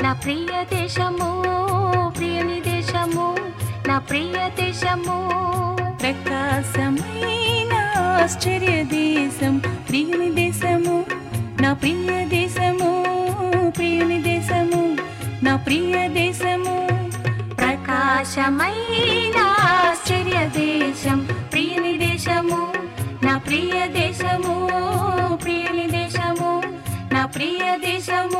నా ప్రియ దేశము ప్రియని దేశము నా ప్రియ దేశము ప్రకాశమైన ఆశ్చర్య దేశం ప్రియుని దేశము నా ప్రియ దేశము ప్రియుని దేశము నా ప్రియ దేశము ప్రకాశమైన ఆశ్చర్య దేశం ప్రియని దేశము నా ప్రియ దేశము ప్రియని దేశము నా ప్రియ దేశము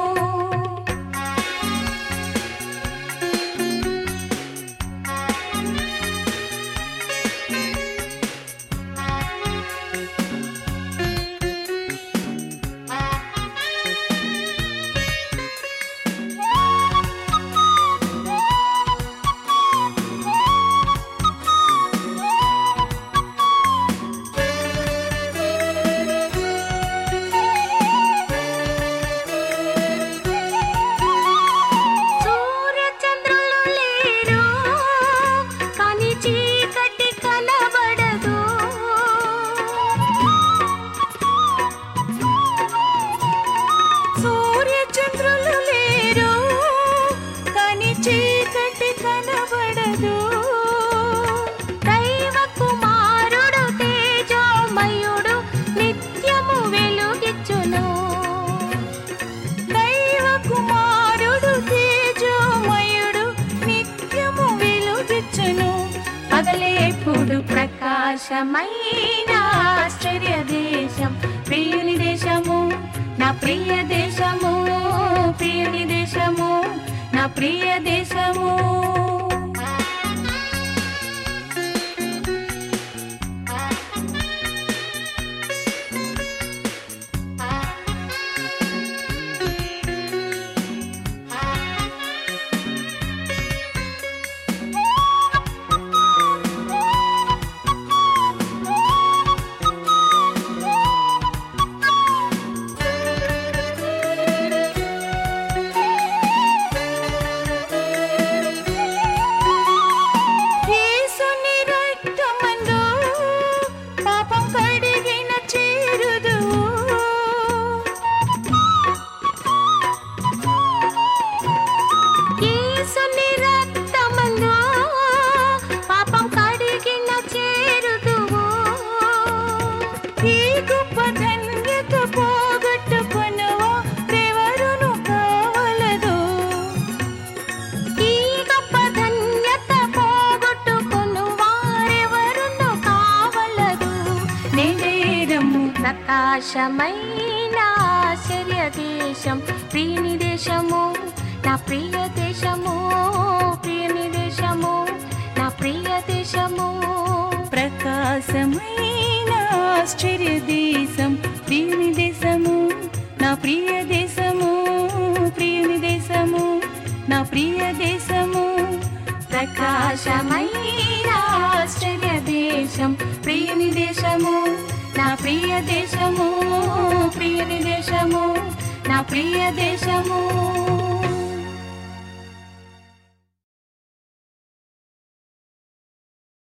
సూర్య చంద్రులు లేరు కానీ చీకటి కనబడదు సూర్య చంద్రులు లేరు కానీ చీకటి కనబడదు దైవ కుమారుడు తేజోమయుడు నిత్యము వెలుగిచ్చును దైవ కుమారుడు తేజోమయుడు నిత్యము వెలుగిచ్చును పగలేపుడు ప్రకాశమైన ఆశ్చర్య దేశం ప్రియుని దేశము నా ప్రియ దేశము ప్రియుని దేశము నా ప్రియ దేశము యేసుని రక్తమందు పాపం కడిగిన చేరుదు యేసుని రక్తమందు పాపం కడిగిన చేరుదువు ఈ గొప్ప ధన్యత పోగొట్టుకొనువా ఎవరును కావలదు ఈ గొప్ప ధన్యత పోగొట్టుకును వారెవరును కావలదు నేడేరము ప్రకాశమైన ఆశ్చర్య దేశం ప్రియని దేశము నా ప్రియ దేశము ప్రియని దేశము నా ప్రియ దేశము ప్రకాశమైన ఆశ్చర్య దేశం ప్రియుని దేశము నా ప్రియ దేశము ప్రియుని దేశము నా ప్రియ దేశము ప్రకాశమైన ఆశ్చర్య దేశం ప్రియని దేశము నా ప్రియ దేశము ప్రియని దేశము నా ప్రియ దేశము